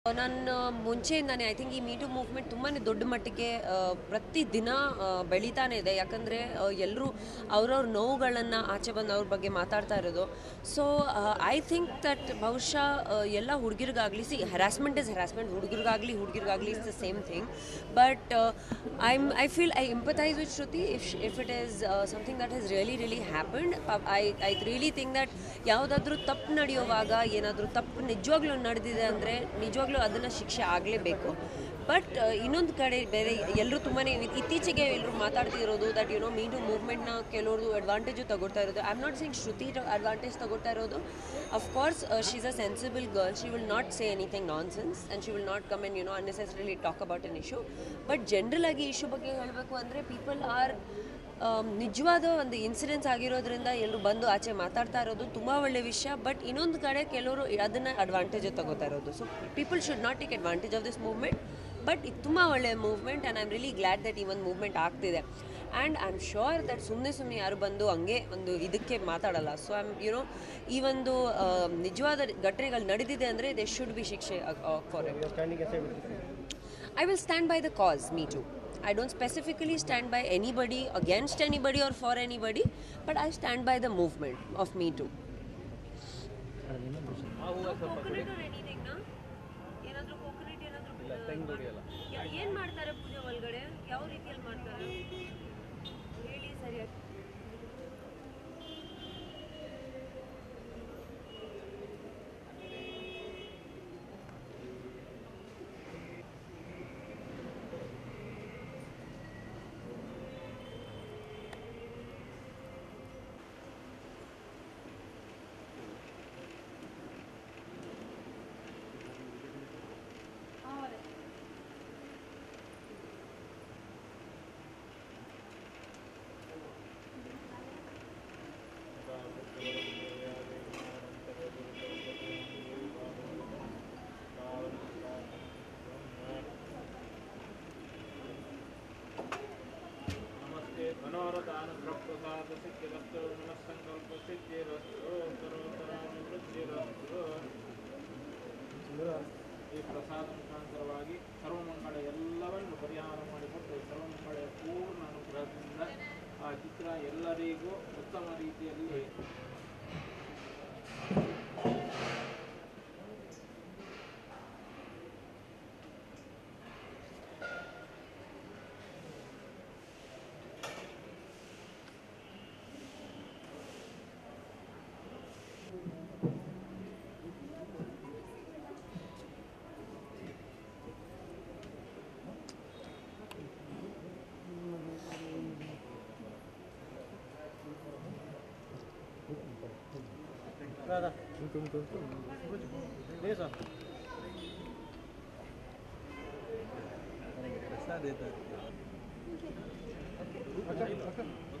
ನಾನು ಮುಂಚೆಯಿಂದಾನೆ I think ಈ ಮೀಟು ಮೂವ್ಮೆಂಟ್ ತುಂಬಾ ದೊಡ್ಡ ಮಟ್ಟಿಗೆ ಆ, ಪ್ರತಿದಿನ ಆ, ಬೆಳೀತಾನೆ ಇದೆ ಯಾಕಂದರೆ ಎಲ್ಲರೂ ಅವ್ರವ್ರ ನೋವುಗಳನ್ನು ಆಚೆ ಬಂದು ಅವ್ರ ಬಗ್ಗೆ ಮಾತಾಡ್ತಾ ಇರೋದು ಸೊ ಐ ಥಿಂಕ್ ದಟ್ ಬಹುಶಃ ಆ, ಎಲ್ಲ ಹುಡುಗಿರಿಗಾಗಲಿ ಸಿ ಹರಾಸ್ಮೆಂಟ್ ಇಸ್ ಹರಾಸ್ಮೆಂಟ್ ಹುಡುಗರಿಗಾಗಲಿ ಹುಡುಗಿರಿಗಾಗಲಿ is the same thing but I I feel I empathise with Shruti if if it is something that has really really happened I I really think that ಯಾವುದಾದ್ರೂ ತಪ್ಪು ನಡೆಯುವಾಗ ಏನಾದರೂ ತಪ್ಪು ನಿಜವಾಗ್ಲೂ ನಡೆದಿದೆ ಅಂದರೆ ನಿಜವಾಗ್ಲೂ ಅದನ್ನು ಶಿಕ್ಷೆ ಆಗಲೇಬೇಕು ಬಟ್ ಇನ್ನೊಂದು ಕಡೆ ಬೇರೆ ಎಲ್ಲರೂ ತುಂಬಾ ಇತ್ತೀಚೆಗೆ ಎಲ್ಲರೂ ಮಾತಾಡ್ತಿರೋದು ದಟ್ ಯುನೋ ಮೀಟು ಮೂವ್ಮೆಂಟ್ನ ಕೆಲವರು ಅಡ್ವಾಂಟೇಜು ತಗೊಳ್ತಾ ಇರೋದು I am not saying Shruti advantage ತಗೊಳ್ತಾ ಇರೋದು of course she is a sensible girl she will not say anything nonsense and she will not come and you know unnecessarily talk about an issue but general ಆಗಿ issue ಬಗ್ಗೆ ಹೇಳಬೇಕು ಅಂದರೆ people are ನಿಜವಾದ ಒಂದು incidence ಆಗಿರೋದ್ರಿಂದ ಎಲ್ಲರೂ ಬಂದು ಆಚೆ ಮಾತಾಡ್ತಾ ಇರೋದು ತುಂಬ ಒಳ್ಳೆ ವಿಷಯ ಬಟ್ ಇನ್ನೊಂದು ಕಡೆ ಕೆಲವರು ಅದನ್ನು ಅಡ್ವಾಂಟೇಜ್ ತಗೋತಾ ಇರೋದು so people should not take advantage of this movement but ಇದು ತುಂಬ ಒಳ್ಳೆಯ movement and I am really glad that ಈ ಒಂದು ಮೂವ್ಮೆಂಟ್ ಆಗ್ತಿದೆ and I am sure that ಸುಮ್ಮನೆ ಸುಮ್ಮನೆ ಯಾರು ಬಂದು ಹಂಗೆ ಒಂದು ಇದಕ್ಕೆ ಮಾತಾಡಲ್ಲ ಸೊ ಐ ಆಮ್ ಯುನೋ ಈ ಒಂದು ಆ, ನಿಜವಾದ ಘಟನೆಗಳು ನಡೆದಿದೆ ಅಂದರೆ ದೇ ಶುಡ್ ಬಿ ಶಿಕ್ಷೆ ಫಾರ್ ಇಟ್ ಸ್ಟ್ಯಾಂಡಿಂಗ್ ಎಸೆ ಬಿಡ್ತೀವಿ I will stand by the cause, me too. I don't specifically stand by anybody, against anybody, or for anybody, but I stand by the movement of Me Too. ಏನು ಮಾಡ್ತಾರೆ ಪೂಜೆ ಒಳಗಡೆ ಯಾವ ರೀತಿಯಲ್ಲಿ ಮಾಡ್ತಾರೆ ಹೇಳಿ ಸರಿಯಾಗಿ ನಮಸ್ತೆ ಮನೋರಥಾನುಪ್ರಸಾದ ಸಿದ್ಧಿರಸ್ತು ಮನಸ್ಸಂಕಲ್ಪ ಸಿದ್ಧಿರಸ್ತು ಉತ್ತರೋತ್ತರಾಭಿವೃದ್ಧಿರಸ್ತು ಈ ಪ್ರಸಾದ ಮುಖಾಂತರವಾಗಿ ಸರ್ವಮಂಗಳ ಎಲ್ಲವನ್ನು ಪರಿಹಾರ ಮಾಡಿಕೊಟ್ಟು ಸರ್ವಮಂಗಳ ಪೂರ್ಣ ಅನುಗ್ರಹದಿಂದ ಆ ಚಿತ್ರ ಎಲ್ಲರಿಗೂ ಉತ್ತಮ ರೀತಿಯಲ್ಲಿ ರಾಧಾ नहीं सर प्रसाद देता है अच्छा अच्छा